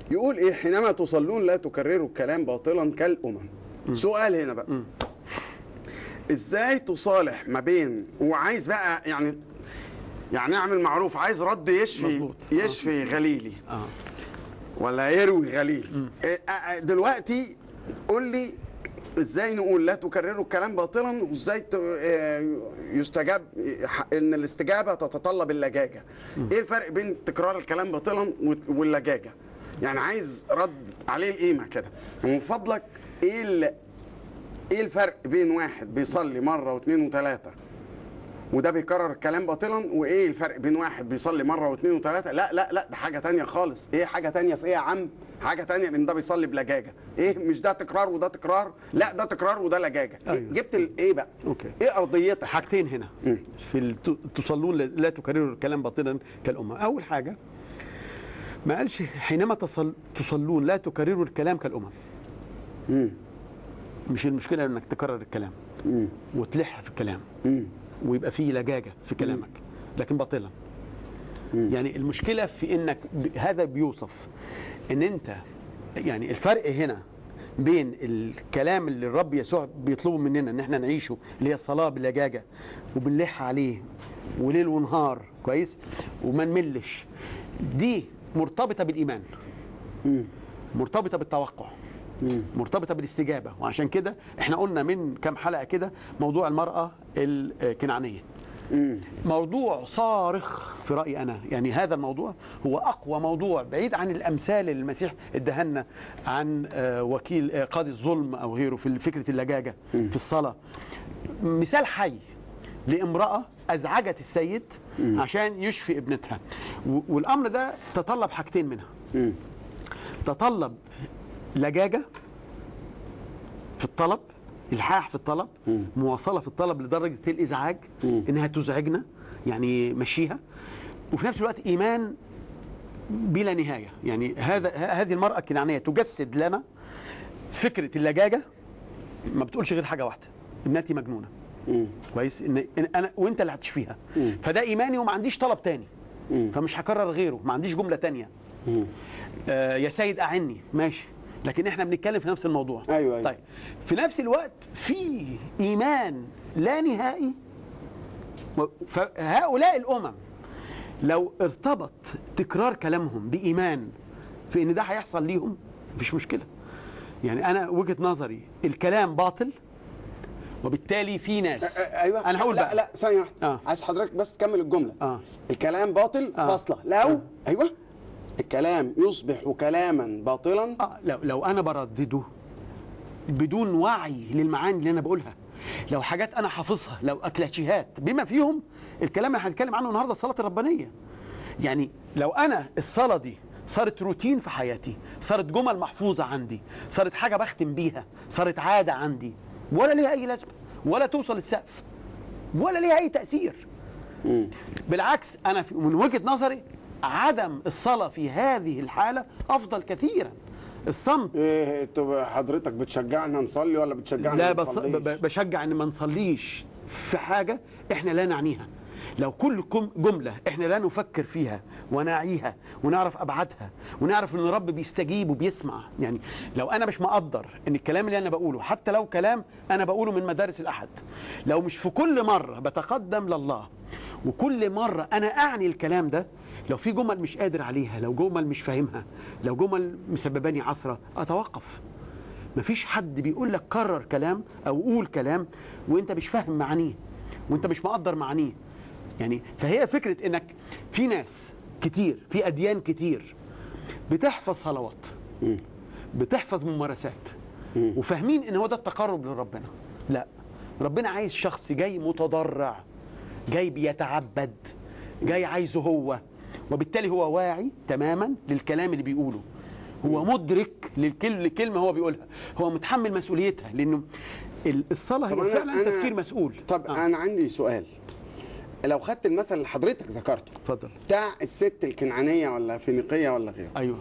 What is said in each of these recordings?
يقول ايه حينما تصلون لا تكرروا الكلام باطلا كالامم سؤال هنا بقى ازاي تصالح ما بين وعايز بقى يعني يعني اعمل معروف عايز رد يشفي مظبوط. آه. يشفي غليلي اه ولا يروي غليل إيه، آه، آه، دلوقتي قول لي ازاي نقول لا تكرروا الكلام باطلا وازاي ت- آه، يستجاب ح- ان الاستجابه تتطلب اللجاجه ايه الفرق بين تكرار الكلام باطلا وت- واللجاجه يعني عايز رد عليه القيمه كده ومن فضلك ايه ال- ايه الفرق بين واحد بيصلي مره واثنين وثلاثه وده بيكرر الكلام باطلا وايه الفرق بين واحد بيصلي مره واثنين وثلاثه لا لا لا ده حاجه تانية خالص ايه حاجه تانية في ايه يا عم حاجه تانية لان ده بيصلي بلجاجه ايه مش ده تكرار وده تكرار لا ده تكرار وده لجاجه إيه أيوة. جبت ال- ايه بقى أوكي. ايه ارضيتك حاجتين هنا في الت- تصلون لا- لا تكرروا الكلام باطلا كالأمة أول حاجة ما قالش حينما تصل تصلون لا تكرروا الكلام كالأمم مم. مش المشكلة انك تكرر الكلام مم. وتلح في الكلام مم. ويبقى فيه لجاجة في كلامك لكن باطلا يعني المشكلة في انك ب- هذا بيوصف ان انت يعني الفرق هنا بين الكلام اللي الرب يسوع بيطلبه مننا ان احنا نعيشه اللي هي الصلاة باللجاجة وبنلح عليه وليل ونهار كويس وما نملش دي مرتبطة بالإيمان مرتبطة بالتوقع مرتبطة بالاستجابة وعشان كده احنا قلنا من كام حلقة كده موضوع المرأة الكنعانية موضوع صارخ في رأيي أنا يعني هذا الموضوع هو أقوى موضوع بعيد عن الأمثال اللي المسيح ادهنا عن آه، وكيل آه، قاضي الظلم أو غيره في فكرة اللجاجة في الصلاة مثال حي لامرأة أزعجت السيد عشان يشفي ابنتها و- والأمر ده تطلب حاجتين منها تطلب لجاجة في الطلب الحاح في الطلب مواصلة في الطلب لدرجة الإزعاج إنها تزعجنا يعني مشيها وفي نفس الوقت إيمان بلا نهاية يعني هذا ه- هذه المرأة الكنعانية تجسد لنا فكرة اللجاجة ما بتقولش غير حاجة واحدة ابنتي مجنونة كويس إن إن أنا وأنت اللي هتشفيها فده إيماني وما عنديش طلب تاني فمش هكرر غيره ما عنديش جملة تانية آه يا سيد أعني ماشي لكن احنا بنتكلم في نفس الموضوع أيوة، أيوة. طيب في نفس الوقت في إيمان لا نهائي و- فهؤلاء الأمم لو ارتبط تكرار كلامهم بإيمان في إن ده هيحصل ليهم مفيش مشكلة يعني أنا وجهة نظري الكلام باطل وبالتالي في ناس آه، ايوه أنا هقول لا بقى لا ثانيه واحده آه. عايز حضرتك بس تكمل الجمله آه. الكلام باطل آه. فاصله لو ايوه الكلام يصبح كلاما باطلا آه لو لو انا بردده بدون وعي للمعاني اللي انا بقولها لو حاجات انا حافظها لو اكلاشيهات بما فيهم الكلام اللي هنتكلم عنه النهارده الصلاه الربانيه يعني لو انا الصلاه دي صارت روتين في حياتي صارت جمل محفوظه عندي صارت حاجه بختم بيها صارت عاده عندي ولا ليها اي لازمه ولا توصل السقف ولا ليها اي تاثير بالعكس انا في- من وجهه نظري عدم الصلاه في هذه الحاله افضل كثيرا الصمت ايه تبقى حضرتك بتشجعنا نصلي ولا بتشجعنا لا ما بص... نصليش؟ ب- بشجع ان ما نصليش في حاجه احنا لا نعنيها لو كل كم- جمله احنا لا نفكر فيها ونعيها ونعرف ابعادها ونعرف ان الرب بيستجيب وبيسمع يعني لو انا مش مقدر ان الكلام اللي انا بقوله حتى لو كلام انا بقوله من مدارس الاحد لو مش في كل مره بتقدم لله وكل مره انا اعني الكلام ده لو في جمل مش قادر عليها لو جمل مش فاهمها لو جمل مسبباني عثره اتوقف مفيش حد بيقول لك كرر كلام او قول كلام وانت مش فاهم معانيه وانت مش مقدر معانيه يعني فهي فكره انك في ناس كتير في اديان كتير بتحفظ صلوات بتحفظ ممارسات وفاهمين ان هو ده التقرب لربنا لا ربنا عايز شخص جاي متضرع جاي بيتعبد جاي عايزه هو وبالتالي هو واعي تماما للكلام اللي بيقوله هو مدرك للكل- لكلمه هو بيقولها هو متحمل مسؤوليتها لانه ال- الصلاه طب هي أنا- فعلا أنا- تفكير مسؤول طب آه. انا عندي سؤال لو خدت المثل اللي حضرتك ذكرته اتفضل بتاع الست الكنعانيه ولا فينيقيه ولا غيره ايوه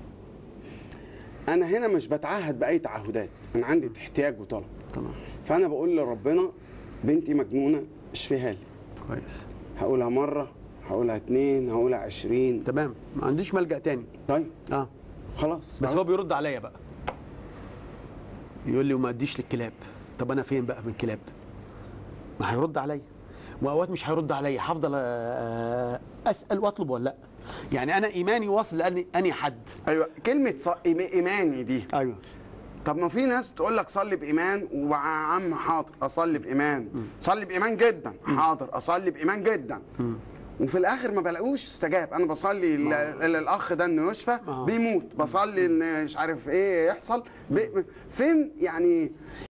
انا هنا مش بتعهد باي تعهدات انا عندي احتياج وطلب تمام فانا بقول لربنا بنتي مجنونه اشفيها لي كويس هقولها مره هقولها اتنين هقولها عشرين تمام ما عنديش ملجا تاني طيب اه خلاص بس أهو. هو بيرد عليا بقى يقول لي وما اديش للكلاب طب انا فين بقى من الكلاب ما هيرد عليا واوقات مش هيرد عليا هفضل آه، اسال واطلب ولا لا يعني انا ايماني واصل لاني اني حد ايوه كلمه ص... إيم- ايماني دي ايوه طب ما في ناس بتقول لك صلي بايمان ويا عم حاضر اصلي بايمان صلي بايمان جدا حاضر اصلي بايمان جدا وفي الاخر ما بلاقوش استجاب انا بصلي ل- للاخ ده انه يشفى آه. بيموت بصلي ان مش عارف ايه يحصل بي... فين يعني